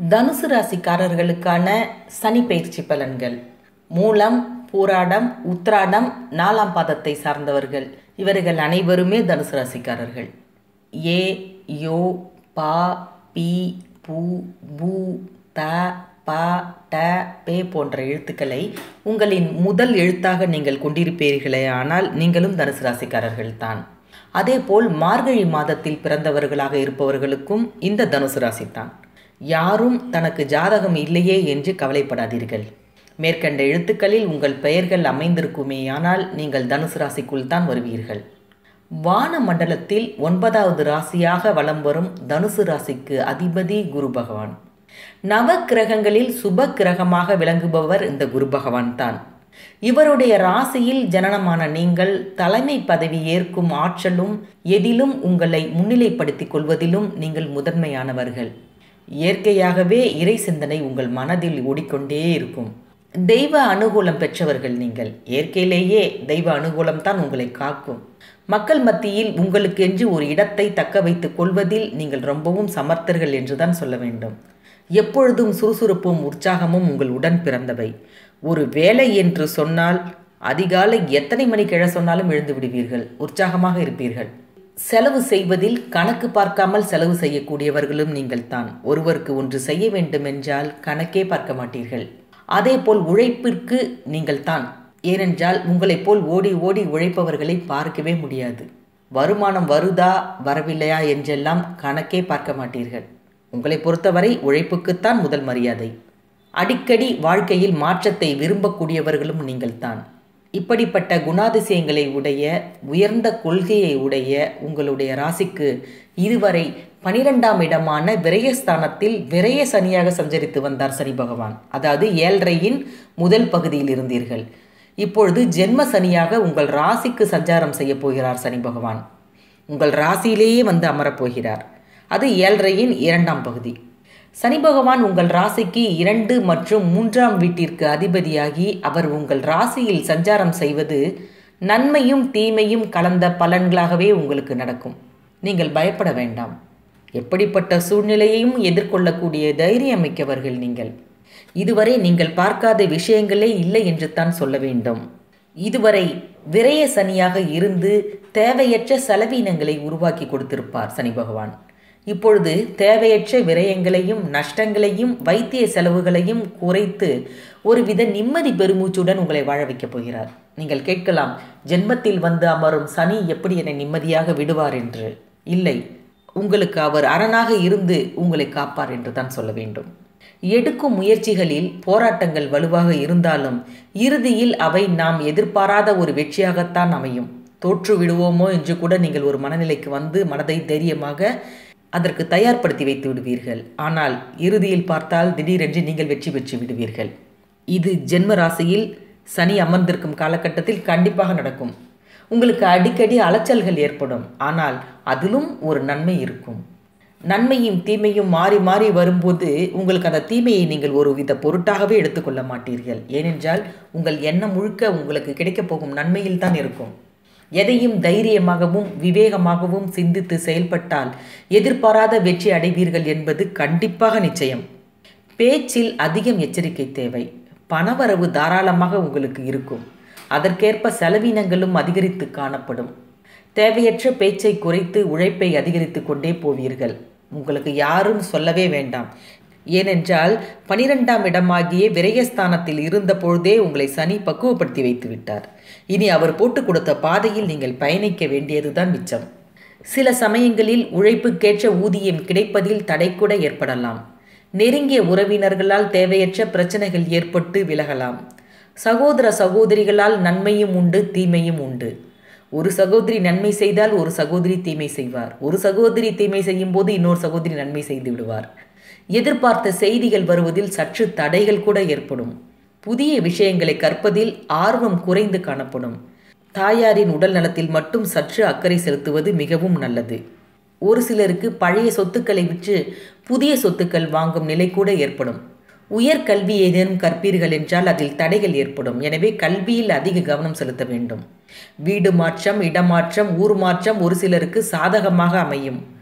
தனுசு ராசிக்காரர்களுக்கான சனி பயிற்சி பலன்கள் மூலம் பூராடம் உத்ராடம் நாலாம் பாதத்தை சார்ந்தவர்கள் இவர்கள் அனைவருமே தனுசு ராசிக்காரர்கள் ஏ யோ பா பி பூ பூ த ப ட பே போன்ற எழுத்துக்களை உங்களின் முதல் எழுத்தாக நீங்கள் கொண்டிருப்பீர்களே ஆனால் நீங்களும் தனுசு ராசிக்காரர்கள் தான் அதேபோல் மார்கழி மாதத்தில் பிறந்தவர்களாக இருப்பவர்களுக்கும் இந்த தனுசு ராசி தான் யாரும் தனக்கு ஜாதகம் இல்லையே என்று கவலைப்படாதீர்கள் மேற்கண்ட எழுத்துக்களில் உங்கள் பெயர்கள் அமைந்திருக்குமேயானால் நீங்கள் தனுசு ராசிக்குள் தான் வருவீர்கள் வான மண்டலத்தில் ஒன்பதாவது ராசியாக வலம் வரும் தனுசு ராசிக்கு அதிபதி குரு பகவான் நவ கிரகங்களில் சுப கிரகமாக விளங்குபவர் இந்த குரு பகவான் தான் இவருடைய ராசியில் ஜனனமான நீங்கள் தலைமை பதவி ஏற்கும் ஆற்றலும் எதிலும் உங்களை முன்னிலைப்படுத்திக் கொள்வதிலும் நீங்கள் முதன்மையானவர்கள் இயற்கையாகவே இறை சிந்தனை உங்கள் மனதில் ஓடிக்கொண்டே இருக்கும் தெய்வ அனுகூலம் பெற்றவர்கள் நீங்கள் இயற்கையிலேயே தெய்வ அனுகூலம் தான் உங்களை காக்கும் மக்கள் மத்தியில் உங்களுக்கென்று ஒரு இடத்தை தக்க வைத்துக் கொள்வதில் நீங்கள் ரொம்பவும் சமர்த்தர்கள் என்றுதான் சொல்ல வேண்டும் எப்பொழுதும் சுறுசுறுப்பும் உற்சாகமும் உங்கள் உடன் பிறந்தவை ஒரு வேலை என்று சொன்னால் அதிகாலை எத்தனை மணிக்கு எழ சொன்னாலும் எழுந்து விடுவீர்கள் உற்சாகமாக இருப்பீர்கள் செலவு செய்வதில் கணக்கு பார்க்காமல் செலவு செய்யக்கூடியவர்களும் நீங்கள் தான் ஒருவருக்கு ஒன்று செய்ய வேண்டும் என்றால் கணக்கே பார்க்க மாட்டீர்கள் அதேபோல் உழைப்பிற்கு நீங்கள் தான் ஏனென்றால் உங்களைப் போல் ஓடி ஓடி உழைப்பவர்களை பார்க்கவே முடியாது வருமானம் வருதா வரவில்லையா என்றெல்லாம் கணக்கே பார்க்க மாட்டீர்கள் உங்களை பொறுத்தவரை உழைப்புக்குத்தான் முதல் மரியாதை அடிக்கடி வாழ்க்கையில் மாற்றத்தை விரும்பக்கூடியவர்களும் நீங்கள்தான் இப்படிப்பட்ட குணாதிசயங்களை உடைய உயர்ந்த கொள்கையை உடைய உங்களுடைய ராசிக்கு இதுவரை பனிரெண்டாம் இடமான விரயஸ்தானத்தில் விரய சனியாக சஞ்சரித்து வந்தார் சனி பகவான் அதாவது ஏழ்ரையின் முதல் பகுதியில் இருந்தீர்கள் இப்பொழுது ஜென்ம சனியாக உங்கள் ராசிக்கு சஞ்சாரம் செய்ய போகிறார் சனி பகவான் உங்கள் ராசியிலேயே வந்து அமரப்போகிறார் அது ஏழ்ரையின் இரண்டாம் பகுதி சனி பகவான் உங்கள் ராசிக்கு இரண்டு மற்றும் மூன்றாம் வீட்டிற்கு அதிபதியாகி அவர் உங்கள் ராசியில் சஞ்சாரம் செய்வது நன்மையும் தீமையும் கலந்த பலன்களாகவே உங்களுக்கு நடக்கும் நீங்கள் பயப்பட வேண்டாம் எப்படிப்பட்ட சூழ்நிலையையும் எதிர்கொள்ளக்கூடிய தைரியம் மிக்கவர்கள் நீங்கள் இதுவரை நீங்கள் பார்க்காத விஷயங்களே இல்லை என்று தான் சொல்ல வேண்டும் இதுவரை விரய சனியாக இருந்து தேவையற்ற செலவீனங்களை உருவாக்கி கொடுத்திருப்பார் சனி பகவான் இப்பொழுது தேவையற்ற விரயங்களையும் நஷ்டங்களையும் வைத்திய செலவுகளையும் குறைத்து ஒருவித நிம்மதி பெருமூச்சுடன் உங்களை வாழ வைக்கப் போகிறார் நீங்கள் கேட்கலாம் ஜென்மத்தில் வந்து அமரும் சனி எப்படி என்னை நிம்மதியாக விடுவார் என்று இல்லை உங்களுக்கு அவர் அரணாக இருந்து உங்களை காப்பார் என்று தான் சொல்ல வேண்டும் எடுக்கும் முயற்சிகளில் போராட்டங்கள் வலுவாக இருந்தாலும் இறுதியில் அவை நாம் எதிர்பாராத ஒரு வெற்றியாகத்தான் அமையும் தோற்று விடுவோமோ என்று கூட நீங்கள் ஒரு மனநிலைக்கு வந்து மனதை தைரியமாக அதற்கு தயார்படுத்தி வைத்து விடுவீர்கள் ஆனால் இறுதியில் பார்த்தால் திடீரென்று நீங்கள் வெற்றி பெற்று விடுவீர்கள் இது ஜென்ம ராசியில் சனி அமர்ந்திருக்கும் காலகட்டத்தில் கண்டிப்பாக நடக்கும் உங்களுக்கு அடிக்கடி அலைச்சல்கள் ஏற்படும் ஆனால் அதிலும் ஒரு நன்மை இருக்கும் நன்மையும் தீமையும் மாறி மாறி வரும்போது உங்களுக்கு அந்த தீமையை நீங்கள் ஒரு வித பொருட்டாகவே எடுத்துக்கொள்ள மாட்டீர்கள் ஏனென்றால் உங்கள் எண்ணம் முழுக்க உங்களுக்கு கிடைக்கப் போகும் நன்மையில் தான் இருக்கும் எதையும் தைரியமாகவும் விவேகமாகவும் சிந்தித்து செயல்பட்டால் எதிர்பாராத வெற்றி அடைவீர்கள் என்பது கண்டிப்பாக நிச்சயம் பேச்சில் அதிகம் எச்சரிக்கை தேவை பணவரவு தாராளமாக உங்களுக்கு இருக்கும் அதற்கேற்ப செலவினங்களும் அதிகரித்து காணப்படும் தேவையற்ற பேச்சை குறைத்து உழைப்பை அதிகரித்து கொண்டே போவீர்கள் உங்களுக்கு யாரும் சொல்லவே வேண்டாம் ஏனென்றால் பனிரெண்டாம் இடமாகிய விரயஸ்தானத்தில் இருந்த பொழுதே உங்களை சனி பக்குவப்படுத்தி வைத்து விட்டார் இனி அவர் போட்டு கொடுத்த பாதையில் நீங்கள் பயணிக்க வேண்டியதுதான் மிச்சம் சில சமயங்களில் உழைப்புக்கேற்ற ஊதியம் கிடைப்பதில் தடை கூட ஏற்படலாம் நெருங்கிய உறவினர்களால் தேவையற்ற பிரச்சனைகள் ஏற்பட்டு விலகலாம் சகோதர சகோதரிகளால் நன்மையும் உண்டு தீமையும் உண்டு ஒரு சகோதரி நன்மை செய்தால் ஒரு சகோதரி தீமை செய்வார் ஒரு சகோதரி தீமை செய்யும் போது இன்னொரு சகோதரி நன்மை செய்து விடுவார் எதிர்பார்த்த செய்திகள் வருவதில் சற்று தடைகள் கூட ஏற்படும் புதிய விஷயங்களை கற்பதில் ஆர்வம் குறைந்து காணப்படும் தாயாரின் உடல் நலத்தில் மட்டும் சற்று அக்கறை செலுத்துவது மிகவும் நல்லது ஒரு சிலருக்கு பழைய சொத்துக்களை விற்று புதிய சொத்துக்கள் வாங்கும் நிலை கூட ஏற்படும் உயர்கல்வி ஏதேனும் கற்பீர்கள் என்றால் அதில் தடைகள் ஏற்படும் எனவே கல்வியில் அதிக கவனம் செலுத்த வேண்டும் வீடு மாற்றம் இடமாற்றம் ஊர் மாற்றம் ஒரு சிலருக்கு சாதகமாக அமையும்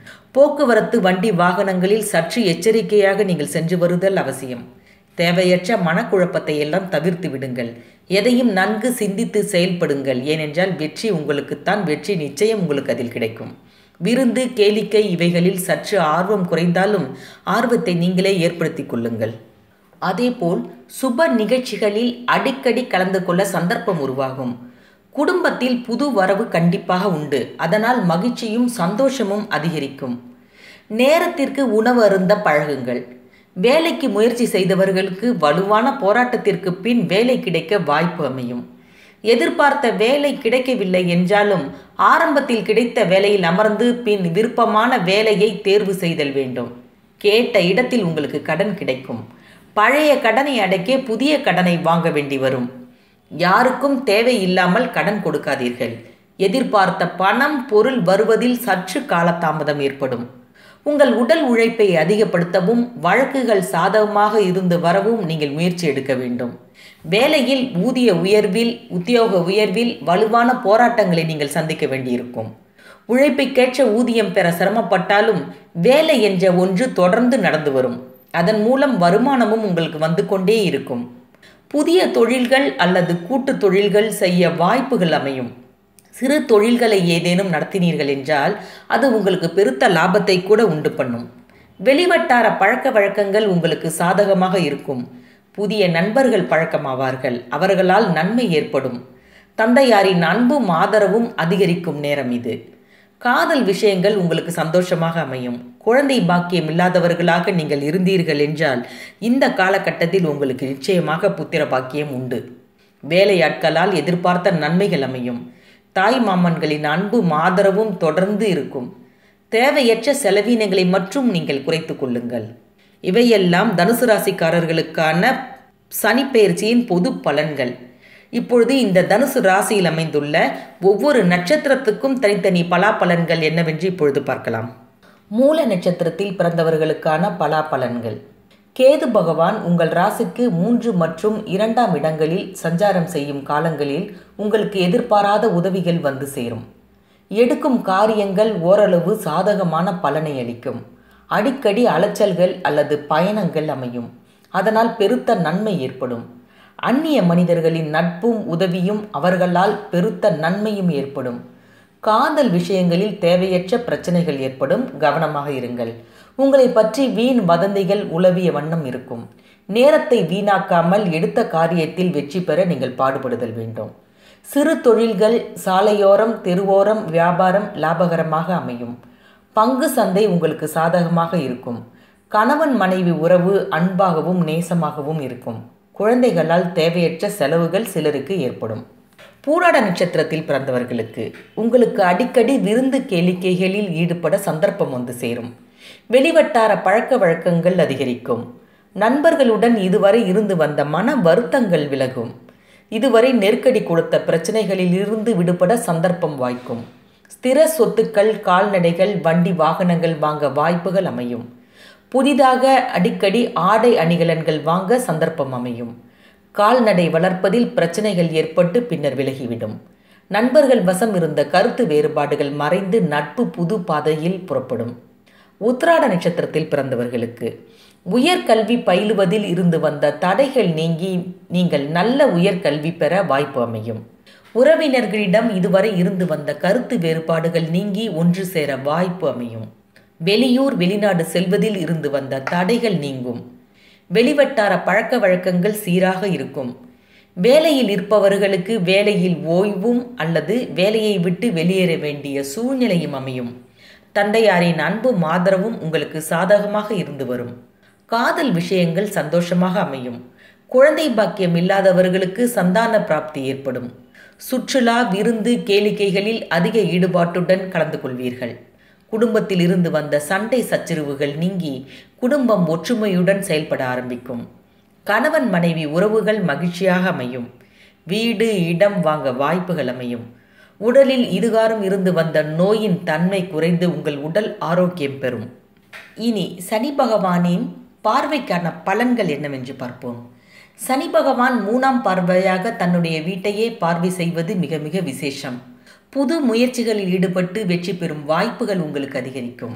போக்குவரத்து வண்டி வாகனங்களில் சற்று எச்சரிக்கையாக நீங்கள் சென்று வருதல் அவசியம் தேவையற்ற மனக்குழப்பத்தை எல்லாம் தவிர்த்து விடுங்கள் எதையும் நன்கு சிந்தித்து செயல்படுங்கள் ஏனென்றால் வெற்றி உங்களுக்குத்தான் வெற்றி நிச்சயம் உங்களுக்கு அதில் கிடைக்கும் விருந்து கேளிக்கை இவைகளில் சற்று ஆர்வம் குறைந்தாலும் ஆர்வத்தை நீங்களே ஏற்படுத்திக் கொள்ளுங்கள் அதேபோல் சுப நிகழ்ச்சிகளில் அடிக்கடி கலந்து கொள்ள சந்தர்ப்பம் உருவாகும் குடும்பத்தில் புது வரவு கண்டிப்பாக உண்டு அதனால் மகிழ்ச்சியும் சந்தோஷமும் அதிகரிக்கும் நேரத்திற்கு உணவு அருந்த பழகுங்கள் வேலைக்கு முயற்சி செய்தவர்களுக்கு வலுவான போராட்டத்திற்கு பின் வேலை கிடைக்க வாய்ப்பு அமையும் எதிர்பார்த்த வேலை கிடைக்கவில்லை என்றாலும் ஆரம்பத்தில் கிடைத்த வேலையில் அமர்ந்து பின் விருப்பமான வேலையை தேர்வு செய்தல் வேண்டும் கேட்ட இடத்தில் உங்களுக்கு கடன் கிடைக்கும் பழைய கடனை அடைக்க புதிய கடனை வாங்க வேண்டி வரும் யாருக்கும் தேவையில்லாமல் கடன் கொடுக்காதீர்கள் எதிர்பார்த்த பணம் பொருள் வருவதில் சற்று காலதாமதம் ஏற்படும் உங்கள் உடல் உழைப்பை அதிகப்படுத்தவும் வழக்குகள் சாதகமாக இருந்து வரவும் நீங்கள் முயற்சி எடுக்க வேண்டும் வேலையில் ஊதிய உயர்வில் உத்தியோக உயர்வில் வலுவான போராட்டங்களை நீங்கள் சந்திக்க வேண்டியிருக்கும் உழைப்பைக்கேற்ற ஊதியம் பெற சிரமப்பட்டாலும் வேலை என்ற ஒன்று தொடர்ந்து நடந்து வரும் அதன் மூலம் வருமானமும் உங்களுக்கு வந்து கொண்டே இருக்கும் புதிய தொழில்கள் அல்லது கூட்டு தொழில்கள் செய்ய வாய்ப்புகள் அமையும் சிறு தொழில்களை ஏதேனும் நடத்தினீர்கள் என்றால் அது உங்களுக்கு பெருத்த லாபத்தை கூட உண்டு பண்ணும் வெளிவட்டார பழக்க வழக்கங்கள் உங்களுக்கு சாதகமாக இருக்கும் புதிய நண்பர்கள் பழக்கமாவார்கள் அவர்களால் நன்மை ஏற்படும் தந்தையாரின் அன்பும் ஆதரவும் அதிகரிக்கும் நேரம் இது காதல் விஷயங்கள் உங்களுக்கு சந்தோஷமாக அமையும் குழந்தை பாக்கியம் இல்லாதவர்களாக நீங்கள் இருந்தீர்கள் என்றால் இந்த காலகட்டத்தில் உங்களுக்கு நிச்சயமாக புத்திர பாக்கியம் உண்டு வேலையாட்களால் எதிர்பார்த்த நன்மைகள் அமையும் தாய் மாமன்களின் அன்பும் ஆதரவும் தொடர்ந்து இருக்கும் தேவையற்ற செலவினங்களை மட்டும் நீங்கள் குறைத்து கொள்ளுங்கள் இவையெல்லாம் தனுசு ராசிக்காரர்களுக்கான சனிப்பெயர்ச்சியின் பொது பலன்கள் இப்பொழுது இந்த தனுசு ராசியில் அமைந்துள்ள ஒவ்வொரு நட்சத்திரத்துக்கும் தனித்தனி பலாபலன்கள் என்னவென்று இப்பொழுது பார்க்கலாம் மூல நட்சத்திரத்தில் பிறந்தவர்களுக்கான பலாபலன்கள் கேது பகவான் உங்கள் ராசிக்கு மூன்று மற்றும் இரண்டாம் இடங்களில் சஞ்சாரம் செய்யும் காலங்களில் உங்களுக்கு எதிர்பாராத உதவிகள் வந்து சேரும் எடுக்கும் காரியங்கள் ஓரளவு சாதகமான பலனை அளிக்கும் அடிக்கடி அலைச்சல்கள் அல்லது பயணங்கள் அமையும் அதனால் பெருத்த நன்மை ஏற்படும் அந்நிய மனிதர்களின் நட்பும் உதவியும் அவர்களால் பெருத்த நன்மையும் ஏற்படும் காதல் விஷயங்களில் தேவையற்ற பிரச்சனைகள் ஏற்படும் கவனமாக இருங்கள் உங்களை பற்றி வீண் வதந்திகள் உளவிய வண்ணம் இருக்கும் நேரத்தை வீணாக்காமல் எடுத்த காரியத்தில் வெற்றி பெற நீங்கள் பாடுபடுதல் வேண்டும் சிறு தொழில்கள் சாலையோரம் தெருவோரம் வியாபாரம் லாபகரமாக அமையும் பங்கு சந்தை உங்களுக்கு சாதகமாக இருக்கும் கணவன் மனைவி உறவு அன்பாகவும் நேசமாகவும் இருக்கும் குழந்தைகளால் தேவையற்ற செலவுகள் சிலருக்கு ஏற்படும் பூராட நட்சத்திரத்தில் பிறந்தவர்களுக்கு உங்களுக்கு அடிக்கடி விருந்து கேளிக்கைகளில் ஈடுபட சந்தர்ப்பம் வந்து சேரும் வெளிவட்டார பழக்க வழக்கங்கள் அதிகரிக்கும் நண்பர்களுடன் இதுவரை இருந்து வந்த மன வருத்தங்கள் விலகும் இதுவரை நெருக்கடி கொடுத்த பிரச்சனைகளில் இருந்து விடுபட சந்தர்ப்பம் வாய்க்கும் ஸ்திர சொத்துக்கள் கால்நடைகள் வண்டி வாகனங்கள் வாங்க வாய்ப்புகள் அமையும் புதிதாக அடிக்கடி ஆடை அணிகலன்கள் வாங்க சந்தர்ப்பம் அமையும் கால்நடை வளர்ப்பதில் பிரச்சனைகள் ஏற்பட்டு பின்னர் விலகிவிடும் நண்பர்கள் வசம் இருந்த கருத்து வேறுபாடுகள் மறைந்து நட்பு புது பாதையில் புறப்படும் உத்திராட நட்சத்திரத்தில் பிறந்தவர்களுக்கு உயர்கல்வி பயிலுவதில் இருந்து வந்த தடைகள் நீங்கி நீங்கள் நல்ல உயர்கல்வி பெற வாய்ப்பு அமையும் உறவினர்களிடம் இதுவரை இருந்து வந்த கருத்து வேறுபாடுகள் நீங்கி ஒன்று சேர வாய்ப்பு அமையும் வெளியூர் வெளிநாடு செல்வதில் இருந்து வந்த தடைகள் நீங்கும் வெளிவட்டார பழக்க வழக்கங்கள் சீராக இருக்கும் வேலையில் இருப்பவர்களுக்கு வேலையில் ஓய்வும் அல்லது வேலையை விட்டு வெளியேற வேண்டிய சூழ்நிலையும் அமையும் தந்தையாரின் அன்பும் ஆதரவும் உங்களுக்கு சாதகமாக இருந்து வரும் காதல் விஷயங்கள் சந்தோஷமாக அமையும் குழந்தை பாக்கியம் இல்லாதவர்களுக்கு சந்தான பிராப்தி ஏற்படும் சுற்றுலா விருந்து கேளிக்கைகளில் அதிக ஈடுபாட்டுடன் கலந்து கொள்வீர்கள் குடும்பத்தில் இருந்து வந்த சண்டை சச்சரவுகள் நீங்கி குடும்பம் ஒற்றுமையுடன் செயல்பட ஆரம்பிக்கும் கணவன் மனைவி உறவுகள் மகிழ்ச்சியாக அமையும் வீடு இடம் வாங்க வாய்ப்புகள் அமையும் உடலில் இதுகாரம் இருந்து வந்த நோயின் தன்மை குறைந்து உங்கள் உடல் ஆரோக்கியம் பெறும் இனி சனி பகவானின் பார்வைக்கான பலன்கள் என்னவென்று பார்ப்போம் சனி பகவான் மூணாம் பார்வையாக தன்னுடைய வீட்டையே பார்வை செய்வது மிக மிக விசேஷம் புது முயற்சிகளில் ஈடுபட்டு வெற்றி பெறும் வாய்ப்புகள் உங்களுக்கு அதிகரிக்கும்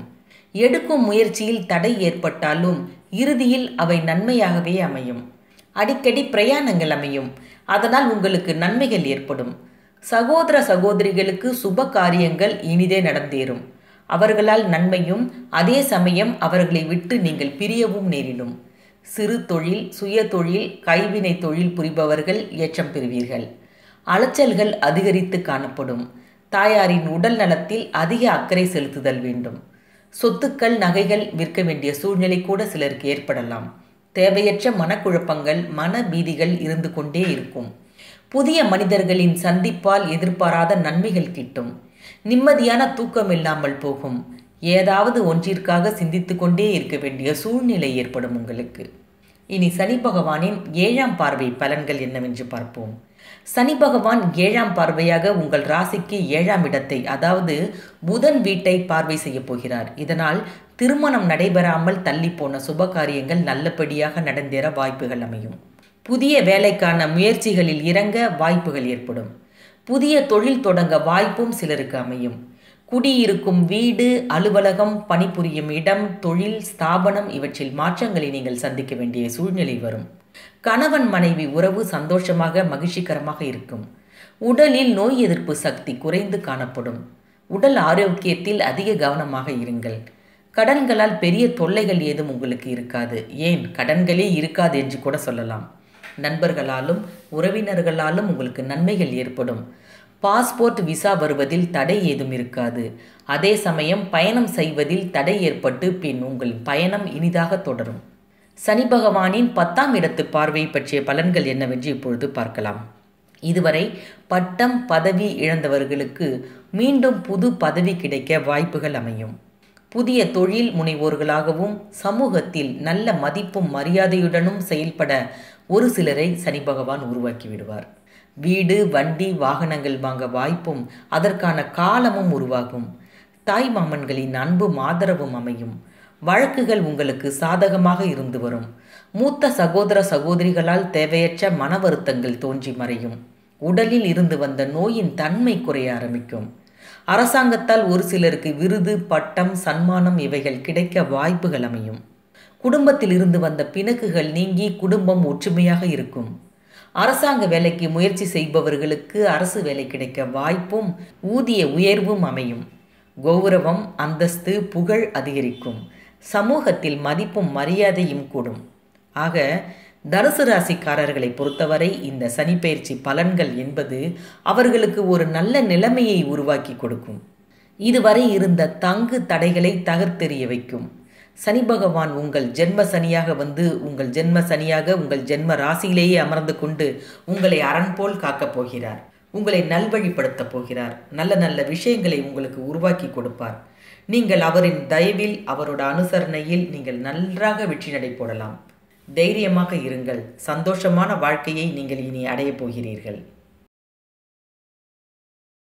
எடுக்கும் முயற்சியில் தடை ஏற்பட்டாலும் இறுதியில் அவை நன்மையாகவே அமையும் அடிக்கடி பிரயாணங்கள் அமையும் அதனால் உங்களுக்கு நன்மைகள் ஏற்படும் சகோதர சகோதரிகளுக்கு சுப காரியங்கள் இனிதே நடந்தேறும் அவர்களால் நன்மையும் அதே சமயம் அவர்களை விட்டு நீங்கள் பிரியவும் நேரிடும் சிறு தொழில் சுய தொழில் கைவினை தொழில் புரிபவர்கள் ஏற்றம் பெறுவீர்கள் அலைச்சல்கள் அதிகரித்து காணப்படும் தாயாரின் உடல் நலத்தில் அதிக அக்கறை செலுத்துதல் வேண்டும் சொத்துக்கள் நகைகள் விற்க வேண்டிய சூழ்நிலை கூட சிலருக்கு ஏற்படலாம் தேவையற்ற மனக்குழப்பங்கள் மன பீதிகள் இருந்து கொண்டே இருக்கும் புதிய மனிதர்களின் சந்திப்பால் எதிர்பாராத நன்மைகள் கிட்டும் நிம்மதியான தூக்கம் இல்லாமல் போகும் ஏதாவது ஒன்றிற்காக சிந்தித்து கொண்டே இருக்க வேண்டிய சூழ்நிலை ஏற்படும் உங்களுக்கு இனி சனி பகவானின் ஏழாம் பார்வை பலன்கள் என்னவென்று பார்ப்போம் சனி பகவான் ஏழாம் பார்வையாக உங்கள் ராசிக்கு ஏழாம் இடத்தை அதாவது புதன் வீட்டை பார்வை செய்ய போகிறார் இதனால் திருமணம் நடைபெறாமல் தள்ளி போன சுப காரியங்கள் நல்லபடியாக நடந்தேற வாய்ப்புகள் அமையும் புதிய வேலைக்கான முயற்சிகளில் இறங்க வாய்ப்புகள் ஏற்படும் புதிய தொழில் தொடங்க வாய்ப்பும் சிலருக்கு அமையும் குடியிருக்கும் வீடு அலுவலகம் பணிபுரியும் இடம் தொழில் ஸ்தாபனம் இவற்றில் மாற்றங்களை நீங்கள் சந்திக்க வேண்டிய சூழ்நிலை வரும் கணவன் மனைவி உறவு சந்தோஷமாக மகிழ்ச்சிகரமாக இருக்கும் உடலில் நோய் எதிர்ப்பு சக்தி குறைந்து காணப்படும் உடல் ஆரோக்கியத்தில் அதிக கவனமாக இருங்கள் கடன்களால் பெரிய தொல்லைகள் ஏதும் உங்களுக்கு இருக்காது ஏன் கடன்களே இருக்காது என்று கூட சொல்லலாம் நண்பர்களாலும் உறவினர்களாலும் உங்களுக்கு நன்மைகள் ஏற்படும் பாஸ்போர்ட் விசா வருவதில் தடை ஏதும் இருக்காது அதே சமயம் பயணம் செய்வதில் தடை ஏற்பட்டு பின் உங்கள் பயணம் இனிதாக தொடரும் சனி பகவானின் பத்தாம் இடத்து பார்வை பற்றிய பலன்கள் என்னவென்று இப்பொழுது பார்க்கலாம் இதுவரை பட்டம் பதவி இழந்தவர்களுக்கு மீண்டும் புது பதவி கிடைக்க வாய்ப்புகள் அமையும் புதிய தொழில் முனைவோர்களாகவும் சமூகத்தில் நல்ல மதிப்பும் மரியாதையுடனும் செயல்பட ஒரு சிலரை சனி பகவான் உருவாக்கி விடுவார் வீடு வண்டி வாகனங்கள் வாங்க வாய்ப்பும் அதற்கான காலமும் உருவாகும் தாய் மாமன்களின் அன்பும் ஆதரவும் அமையும் வழக்குகள் உங்களுக்கு சாதகமாக இருந்து வரும் மூத்த சகோதர சகோதரிகளால் தேவையற்ற மன வருத்தங்கள் தோன்றி மறையும் உடலில் இருந்து வந்த நோயின் தன்மை குறைய ஆரம்பிக்கும் அரசாங்கத்தால் ஒரு சிலருக்கு விருது பட்டம் சன்மானம் இவைகள் கிடைக்க வாய்ப்புகள் அமையும் குடும்பத்தில் இருந்து வந்த பிணக்குகள் நீங்கி குடும்பம் ஒற்றுமையாக இருக்கும் அரசாங்க வேலைக்கு முயற்சி செய்பவர்களுக்கு அரசு வேலை கிடைக்க வாய்ப்பும் ஊதிய உயர்வும் அமையும் கௌரவம் அந்தஸ்து புகழ் அதிகரிக்கும் சமூகத்தில் மதிப்பும் மரியாதையும் கூடும் ஆக தனுசு ராசிக்காரர்களை பொறுத்தவரை இந்த சனிப்பெயர்ச்சி பலன்கள் என்பது அவர்களுக்கு ஒரு நல்ல நிலைமையை உருவாக்கி கொடுக்கும் இதுவரை இருந்த தங்கு தடைகளை தகர்த்தெறிய வைக்கும் சனி பகவான் உங்கள் ஜென்ம சனியாக வந்து உங்கள் ஜென்ம சனியாக உங்கள் ஜென்ம ராசியிலேயே அமர்ந்து கொண்டு உங்களை அரண் போல் காக்கப் போகிறார் உங்களை நல்வழிப்படுத்தப் போகிறார் நல்ல நல்ல விஷயங்களை உங்களுக்கு உருவாக்கி கொடுப்பார் நீங்கள் அவரின் தயவில் அவரோட அனுசரணையில் நீங்கள் நன்றாக வெற்றி நடை போடலாம் தைரியமாக இருங்கள் சந்தோஷமான வாழ்க்கையை நீங்கள் இனி அடையப் போகிறீர்கள்